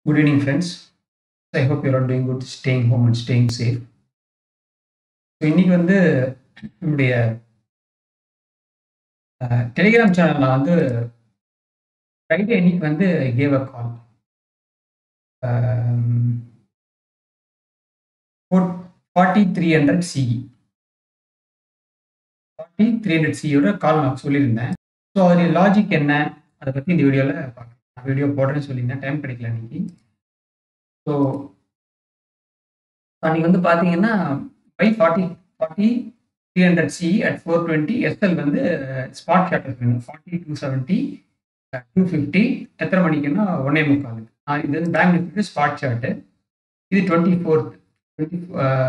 Good evening, friends. I hope you're all doing good, staying home and staying safe. So இன்னைக்கு வந்து நம்முடைய telegram சேனலில் வந்து Friday இன்னைக்கு வந்து gave a call forty three hundred CE forty three hundred சியோட call நான் சொல்லியிருந்தேன் ஸோ அதோடைய லாஜிக் என்ன அதை பற்றி இந்த வீடியோவில் பார்க்கலாம் வீடியோ போடுறேன்னு சொல்லியிருந்தேன் டைம் கிடைக்கல இன்னைக்கு ஸோ அன்னைக்கு வந்து பார்த்தீங்கன்னா by forty forty three hundred C at four twenty SL வந்து ஸ்பாட் ஷாட் இருக்குங்க forty two seventy two fifty எத்தனை மணிக்குன்னா ஒன்னே முக்காலுக்கு இது வந்து பேங்க் நிஃப்டி ஸ்பாட் ஷாட்டு இது twenty fourth twenty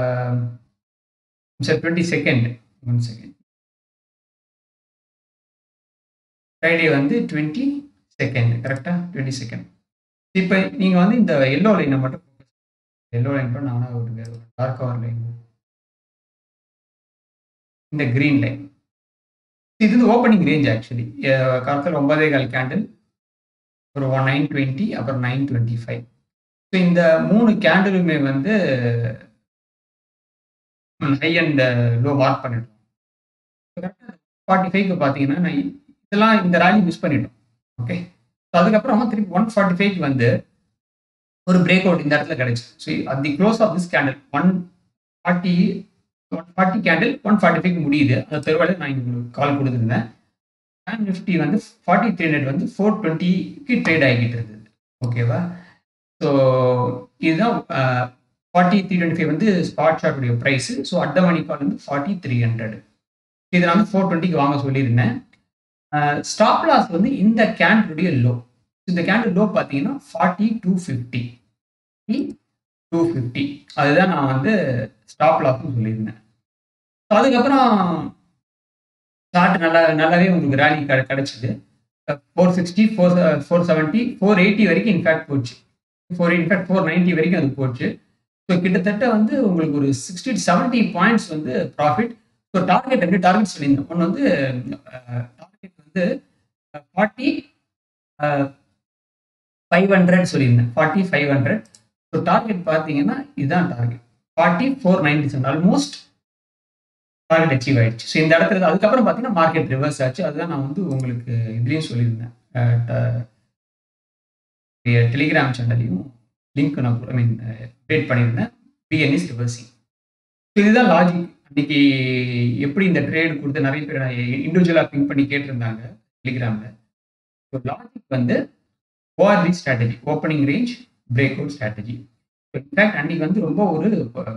sir twenty second one second Friday வந்து டுவெண்ட்டி செகண்ட் கரெக்டாக டுவெண்ட்டி செகண்ட் இப்போ நீங்கள் வந்து இந்த எல்லோ லைனை மட்டும் எல்லோ லைன் கூட நானாக ஒரு டார்க் கவர் லைன் இந்த க்ரீன் லைன் இது வந்து ஓப்பனிங் ரேஞ்ச் ஆக்சுவலி காலத்தில் ஒன்பதே கால் கேண்டில் ஒரு ஒன் நைன் டுவெண்ட்டி அப்புறம் நைன் டுவெண்ட்டி ஃபைவ் ஸோ இந்த மூணு கேண்டிலுமே வந்து ஹை அண்ட் லோ மார்க் பண்ணிட்டோம் ஃபார்ட்டி ஃபைவ்க்கு பார்த்தீங்கன்னா நான் இதெல்லாம் இந்த ரேலி மிஸ் பண்ணிட்டோம் ஓகே ஸோ அதுக்கப்புறமா திருப்பி ஒன் ஃபார்ட்டி ஃபைவ்க்கு வந்து ஒரு பிரேக் அவுட் இந்த இடத்துல கிடைச்சு so at the close of this candle one forty one forty candle one forty five முடியுது அந்த தெருவால நான் உங்களுக்கு கால் கொடுத்துருந்தேன் பேங்க் நிஃப்டி வந்து ஃபார்ட்டி த்ரீ ஹண்ட்ரட் வந்து ஃபோர் டுவெண்ட்டிக்கு ட்ரேட் ஆகிட்டு இருந்தது ஓகேவா ஸோ இதுதான் ஃபார்ட்டி த்ரீ டுவெண்ட்டி ஃபைவ் வந்து ஸ்பாட் ஷாட்டுடைய ப்ரைஸு ஸோ அட்ட மணி கால் வந்து ஃபார்ட்டி த்ரீ ஹண்ட்ரட் இதை நான் வந்து ஃபோர் டுவெண்ட்டிக்கு வாங்க சொல்லியிருந்தேன் ஸ்டாப் லாஸ் வந்து இந்த கேண்டுடைய லோ இந்த கேண்டில் லோ பார்த்தீங்கன்னா forty two fifty two fifty அதுதான் நான் வந்து ஸ்டாப் லாஸ்னு சொல்லியிருந்தேன் ஸோ அதுக்கப்புறம் சார்ட் நல்லா நல்லாவே உங்களுக்கு ரேலி கிடை கிடைச்சிது four sixty four four seventy four eighty வரைக்கும் இன்ஃபேக்ட் போச்சு ஃபோர் இன்ஃபேக்ட் ஃபோர் நைன்ட்டி வரைக்கும் அது போச்சு ஸோ கிட்டத்தட்ட வந்து உங்களுக்கு ஒரு சிக்ஸ்டி டு செவன்ட்டி பாயிண்ட்ஸ் வந்து ப்ராஃபிட் ஸோ டார்கெட் ரெண்டு டார்கெட் சொல்லியிருந்தேன் ஒன்று வந்து டார்கெட் வந்து ஃபார்ட்டி ஃபைவ் ஹண்ட்ரட் சொல்லியிருந்தேன் forty five hundred so target பார்த்தீங்கன்னா இதுதான் target forty four ninety seven almost target achieve ஆயிடுச்சு ஸோ இந்த இடத்துல அதுக்கப்புறம் பார்த்தீங்கன்னா மார்க்கெட் ரிவர்ஸ் ஆச்சு அதுதான் நான் வந்து உங்களுக்கு இதுலேயும் சொல்லியிருந்தேன் டெலிகிராம் சேனல்லையும் லிங்க் நான் ஐ மீன் அப்டேட் பண்ணியிருந்தேன் பிஎன்இஸ் ரிவர்சிங் ஸோ இதுதான் லாஜிக் அன்னைக்கு எப்படி இந்த ட்ரேட் கொடுத்து நிறைய பேர் இண்டிவிஜுவலாக பிங்க் பண்ணி கேட்டிருந்தாங்க டெலிகிராமில் ஸோ லாஜிக் வந்து ORT strategy opening range break out strategy in fact அன்னைக்கு வந்து ரொம்ப ஒரு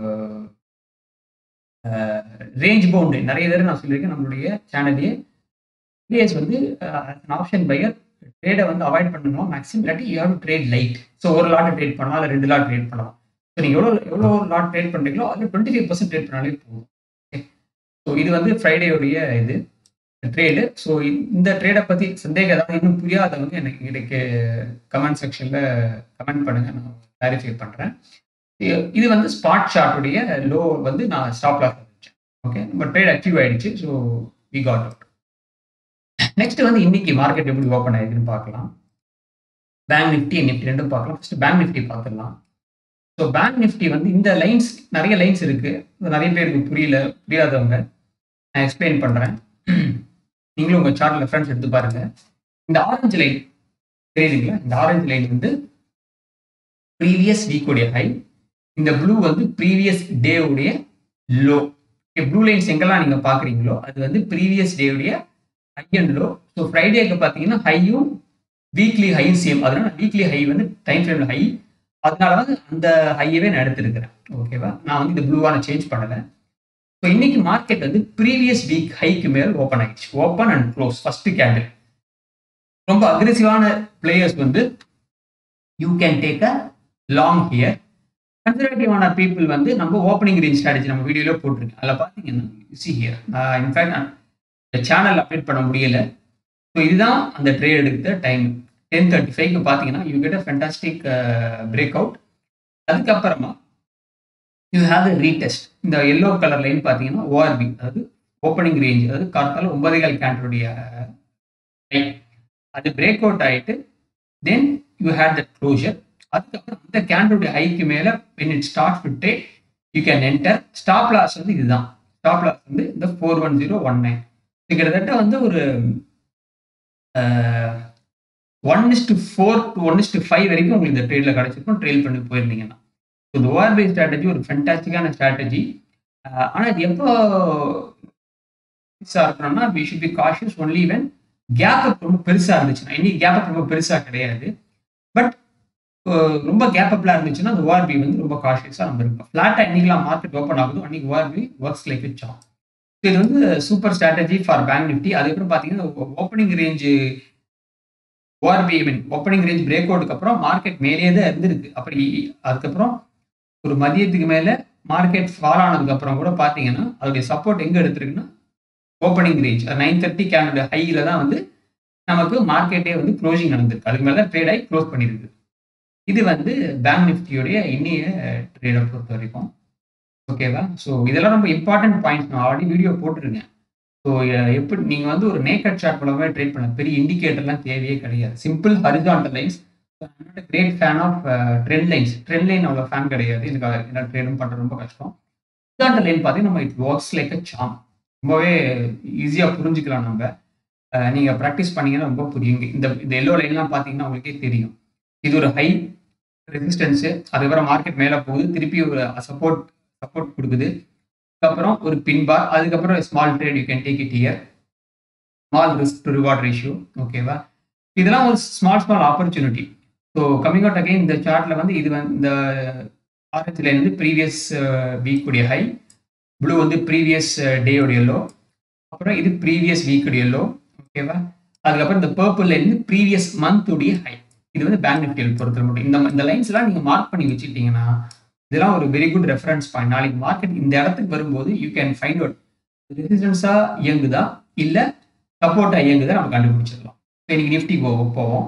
ரேஞ்ச் பவுண்டு நிறைய தடவை நான் சொல்லியிருக்கேன் நம்மளுடைய சேனல்லே பிளேயர்ஸ் வந்து ஆப்ஷன் பையர் ட்ரேடை வந்து அவாய்ட் பண்ணணும் மேக்ஸிமம் இல்லாட்டி you have trade light so ஒரு லாட் ட்ரேட் பண்ணலாம் இல்லை ரெண்டு லாட் ட்ரேட் பண்ணலாம் ஸோ நீங்கள் எவ்வளோ எவ்வளோ லாட் ட்ரேட் பண்ணுறீங்களோ அதில் டுவெண்ட்டி ஃபைவ் பர்சன்ட் ட்ரேட் பண்ணாலே போதும் ஓகே ஸோ இது வந்து ஃப்ரைடேவுடைய இது ட்ரேடு ஸோ இந்த ட்ரேடை பற்றி சந்தேகம் ஏதாவது இன்னும் புரியாத வந்து எனக்கு எனக்கு கமெண்ட் செக்ஷனில் கமெண்ட் பண்ணுங்கள் நான் கிளாரிஃபை பண்ணுறேன் இது வந்து ஸ்பாட் ஷாட்டுடைய லோ வந்து நான் ஸ்டாப் லாஸ் வச்சேன் ஓகே நம்ம ட்ரேட் அச்சீவ் ஆயிடுச்சு so we got out next வந்து இன்னைக்கு மார்க்கெட் எப்படி ஓப்பன் ஆயிருக்குன்னு பார்க்கலாம் பேங்க் நிஃப்டி நிஃப்டி ரெண்டும் பார்க்கலாம் ஃபர்ஸ்ட் பேங்க் நிஃப்டி பார்த்துடலாம் ஸோ பேங்க் நிஃப்டி வந்து இந்த லைன்ஸ் நிறைய லைன்ஸ் இருக்கு நிறைய பேருக்கு புரியல புரியாதவங்க நான் எக்ஸ்பிளைன் பண்ணுறேன் நீங்களும் உங்கள் சார்ட் ரெஃபரன்ஸ் எடுத்து பாருங்க இந்த ஆரஞ்சு லைன் தெரியுதுங்களா இந்த ஆரஞ்சு லைன் வந்து ப்ரீவியஸ் வீக்குடைய ஹை இந்த ப்ளூ வந்து ப்ரீவியஸ் டேவுடைய லோ ப்ளூ லைன்ஸ் எங்கெல்லாம் நீங்கள் பார்க்குறீங்களோ அது வந்து ப்ரீவியஸ் டேவுடைய ஹை அண்ட் லோ ஸோ ஃப்ரைடேக்கு பார்த்தீங்கன்னா ஹையும் வீக்லி ஹையும் சேம் அதனால வீக்லி ஹை வந்து டைம் ஃப்ரேமில் ஹை அதனால வந்து அந்த ஹையவே நான் எடுத்துருக்கிறேன் ஓகேவா நான் வந்து இந்த ப்ளூவாக நான் சேஞ்ச் பண்ணலை ஸோ இன்னைக்கு மார்க்கெட் வந்து ப்ரீவியஸ் வீக் ஹைக்கு மேல் ஓப்பன் ஆயிடுச்சு open and close first candle ரொம்ப அக்ரெசிவான பிளேயர்ஸ் வந்து you can take a long here கன்சர்வேட்டிவான பீப்புள் வந்து நம்ம ஓப்பனிங் ரேஞ்ச் ஸ்ட்ராட்டஜி நம்ம வீடியோவில் போட்டிருக்கேன் அதில் பார்த்தீங்கன்னா சி ஹியர் இன்ஃபேக்ட் நான் இந்த சேனல் அப்டேட் பண்ண முடியல ஸோ இதுதான் அந்த ட்ரேட் எடுத்த டைம் டென் தேர்ட்டி ஃபைவ்க்கு பார்த்தீங்கன்னா you get a fantastic break out அதுக்கப்புறமா யூ ஹேவ் அ ரீடெஸ்ட் இந்த எல்லோ கலர் லைன் பார்த்தீங்கன்னா ஓஆர்பி அதாவது ஓப்பனிங் ரேஞ்ச் அதாவது கார்த்தால ஒன்பதே கால் கேண்டருடைய அது பிரேக் அவுட் ஆகிட்டு then you had the closure அதுக்கப்புறம் அந்த கேண்டலுடைய ஹைக்கு மேல when it starts to trade you can enter stop loss வந்து இதுதான் ஸ்டாப் லாஸ் வந்து இந்த four one zero one nine இது கிட்டத்தட்ட வந்து ஒரு one is to four to one is to five வரைக்கும் உங்களுக்கு இந்த ட்ரேட்ல கிடைச்சிருக்கும் ட்ரெயில் பண்ணி போயிருந்தீங்கன்னா இந்த ஓஆர்பி ஸ்ட்ராட்டஜி ஒரு ஃபென்டாஸ்டிக்கான ஸ்ட்ராட்டஜி ஆனால் இது எப்போ பெருசாக இருக்கணும்னா we should be cautious only when gap up ரொம்ப பெருசாக இருந்துச்சுன்னா இன்னைக்கு கேப் அப் ரொம்ப பெருசாக கிடையாது பட் ரொம்ப கேப் அப்லாம் இருந்துச்சுன்னா அந்த ஓஆர்பி வந்து ரொம்ப காஷியஸாக நம்ம இருக்கும் ஃப்ளாட்டாக என்னைக்கெல்லாம் மார்க்கெட் ஓப்பன் ஆகுதோ அன்னைக்கு ஓஆர்பி ஒர்க்ஸ் லைக் வச்சோம் இது வந்து super strategy for bank Nifty அதுக்கப்புறம் பார்த்தீங்கன்னா opening range ORB mean opening range break அவுட்டுக்கு அப்புறம் மார்க்கெட் மேலேயே தான் இருந்திருக்கு அப்படி அதுக்கப்புறம் ஒரு மதியத்துக்கு மேலே மார்க்கெட் ஃபால் ஆனதுக்கு அப்புறம் கூட பார்த்தீங்கன்னா அதோடைய சப்போர்ட் எங்கே எடுத்திருக்குன்னா ஓப்பனிங் ரேஞ்ச் நைன் தேர்ட்டி கேண்டோட ஹையில் தான் வந்து நமக்கு மார்க்கெட்டே வந்து க்ளோசிங் நடந்திருக்கு அதுக்கு மேலே தான் ட்ரேட் ஆகி க்ளோஸ் பண்ணியிருக்கு இது வந்து பேங்க் நிஃப்டியோடைய இன்னைய ட்ரேடை பொறுத்த வரைக்கும் ஓகேவா ஸோ இதெல்லாம் ரொம்ப இம்பார்ட்டன்ட் பாயிண்ட்ஸ் நான் ஆல்ரெடி வீடியோ போட்டிருக்கேன் ஸோ எப்படி நீங்கள் வந்து ஒரு நேக்கட் சார்ட் மூலமே ட்ரேட் பண்ண பெரிய இண்டிகேட்டர்லாம் தேவையே கிடையாது simple horizontal lines not great fan of trend lines trend line அவ்வளோ ஃபேன் கிடையாது எனக்கு என்ன ட்ரேடும் பண்ணுறது ரொம்ப கஷ்டம் ஹரிசாண்டல் லைன் பார்த்தீங்கன்னா நம்ம it works like a charm ரொம்பவே ஈஸியாக புரிஞ்சுக்கலாம் நம்ம நீங்கள் ப்ராக்டிஸ் பண்ணீங்கன்னா ரொம்ப புரியும் இந்த இந்த எல்லோ லைன்லாம் பார்த்தீங்கன்னா உங்களுக்கே தெரியும் இது ஒரு ஹை ரெசிஸ்டன்ஸு அதுக்கப்புறம் மார்க்கெட் மேலே போகுது திருப்பி ஒரு சப்போர்ட் சப்போர்ட் கொடுக்குது அதுக்கப்புறம் ஒரு பின் பார் அதுக்கப்புறம் small trade you can take it here small risk to reward ratio ஓகேவா இதெல்லாம் ஒரு small small opportunity so coming out again இந்த சார்ட்ல வந்து இது வந்து இந்த ஆரஞ்சு லைன் வந்து ப்ரீவியஸ் வீக் உடைய ஹை ப்ளூ வந்து ப்ரீவியஸ் டேயோடைய லோ அப்புறம் இது ப்ரீவியஸ் வீக்குடைய லோ ஓகேவா அதுக்கப்புறம் இந்த பர்பிள் லைன் வந்து ப்ரீவியஸ் மந்த் உடைய ஹை இது வந்து பேங்க் நிஃப்டியில் பொறுத்த மட்டும் இந்த இந்த லைன்ஸ் எல்லாம் நீங்க மார்க் பண்ணி வச்சுக்கிட்டீங்கன்னா இதெல்லாம் ஒரு வெரி குட் ரெஃபரன்ஸ் பாயிண்ட் நாளைக்கு மார்க்கெட் இந்த இடத்துக்கு வரும்போது யூ கேன் ஃபைண்ட் அவுட் ரெசிஸ்டன்ஸா இயங்குதா இல்ல சப்போர்ட்டா இயங்குதா நம்ம கண்டுபிடிச்சிடலாம் இன்னைக்கு நிஃப்டி போவோம் போவோம்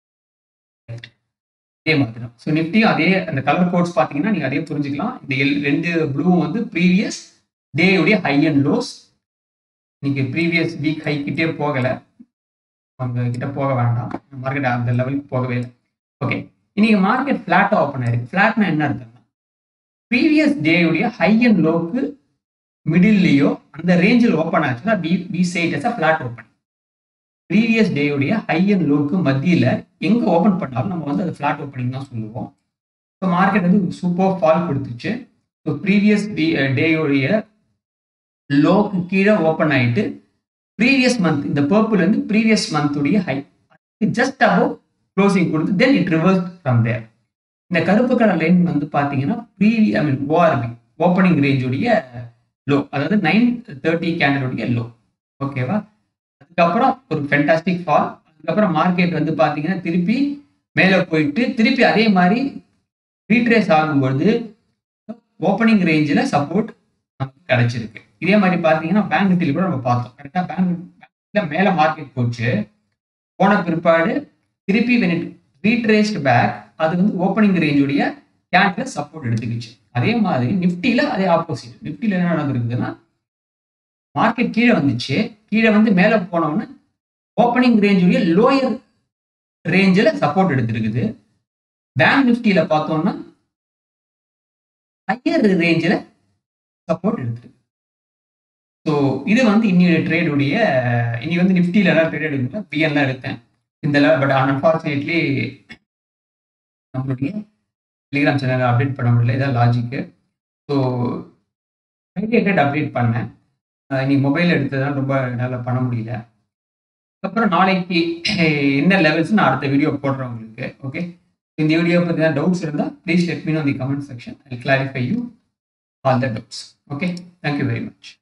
அதே மாதிரி தான் ஸோ நிஃப்டியும் அதே அந்த கலர் கோட்ஸ் பார்த்தீங்கன்னா நீங்கள் அதே புரிஞ்சுக்கலாம் இந்த எல் ரெண்டு ப்ளூவும் வந்து ப்ரீவியஸ் டேயுடைய ஹை அண்ட் லோஸ் இன்னைக்கு ப்ரீவியஸ் வீக் ஹை கிட்டே போகலை அவங்க கிட்ட போக வேண்டாம் மார்க்கெட் அந்த லெவலுக்கு போகவே இல்லை ஓகே இன்னைக்கு மார்க்கெட் ஃபிளாட்டாக ஓப்பன் ஆயிருக்கு ஃபிளாட்னா என்ன அர்த்தம்னா ப்ரீவியஸ் டேயுடைய ஹை அண்ட் லோக்கு மிடில்லையோ அந்த ரேஞ்சில் ஓப்பன் ஆச்சுன்னா we we say as a flat open previous டேயுடைய ஹை அண்ட் லோக்கு மத்தியில் எங்கே ஓப்பன் பண்ணாலும் நம்ம வந்து அது ஃபிளாட் ஓப்பனிங் தான் சொல்லுவோம் ஸோ மார்க்கெட் வந்து சூப்பர் ஃபால் கொடுத்துச்சு ஸோ ப்ரீவியஸ் டேயுடைய லோக்கு கீழே ஓப்பன் ஆயிட்டு ப்ரீவியஸ் மந்த் இந்த பர்பிள் வந்து ப்ரீவியஸ் மந்த்துடைய ஹை ஜஸ்ட் அபவ் க்ளோசிங் கொடுத்து then it reverse from there இந்த கருப்பு கலர் லைன் வந்து பார்த்தீங்கன்னா previous I mean ORB opening ரேஞ்சுடைய லோ அதாவது நைன் தேர்ட்டி கேண்டலுடைய லோ ஓகேவா அதுக்கப்புறம் ஒரு ஃபென்டாஸ்டிக் ஃபால் அதுக்கப்புறம் மார்க்கெட் வந்து பார்த்தீங்கன்னா திருப்பி மேலே போயிட்டு திருப்பி அதே மாதிரி ரீட்ரேஸ் ஆகும்பொழுது ஓப்பனிங் ரேஞ்சில் சப்போர்ட் நமக்கு கிடைச்சிருக்கு இதே மாதிரி பார்த்தீங்கன்னா பேங்க் நிஃப்டியில் கூட நம்ம பார்த்தோம் கரெக்டாக பேங்க் பேங்க்ல மேலே மார்க்கெட் போச்சு போன பிற்பாடு திருப்பி வென் இட் ரீட்ரேஸ்ட் பேக் அது வந்து ஓப்பனிங் ரேஞ்சுடைய கேண்டில் சப்போர்ட் எடுத்துக்கிச்சு அதே மாதிரி நிஃப்டியில் அதே ஆப்போசிட் நிஃப்டியில் என்ன நடந்திருக்குதுன்னா மார்க்கெட் கீழே வந்துச்சு கீழே வந்து மேலே போனோன்னு ஓப்பனிங் ரேஞ்சுடைய லோயர் ரேஞ்சில் சப்போர்ட் எடுத்திருக்குது பேங்க் நிஃப்டியில் பார்த்தோம்னா ஹையர் ரேஞ்சில் சப்போர்ட் எடுத்திருக்கு ஸோ இது வந்து இன்னைய ட்ரேடுடைய இனி வந்து நிஃப்டியில் எல்லாம் ட்ரேட் எடுக்கல பிஎன் தான் எடுத்தேன் இந்த பட் அன்ஃபார்ச்சுனேட்லி நம்மளுடைய டெலிகிராம் சேனல் அப்டேட் பண்ண முடியல இதான் லாஜிக்கு ஸோ ஃப்ரைடே அப்டேட் பண்ணேன் இன்னைக்கு மொபைல் எடுத்ததான் ரொம்ப என்னால் பண்ண முடியல அதுக்கப்புறம் நாளைக்கு என்ன லெவல்ஸ் நான் அடுத்த வீடியோ போடுறேன் உங்களுக்கு ஓகே இந்த வீடியோ பற்றி தான் டவுட்ஸ் இருந்தால் please let me know on the comment section I clarify you all the doubts okay thank you very much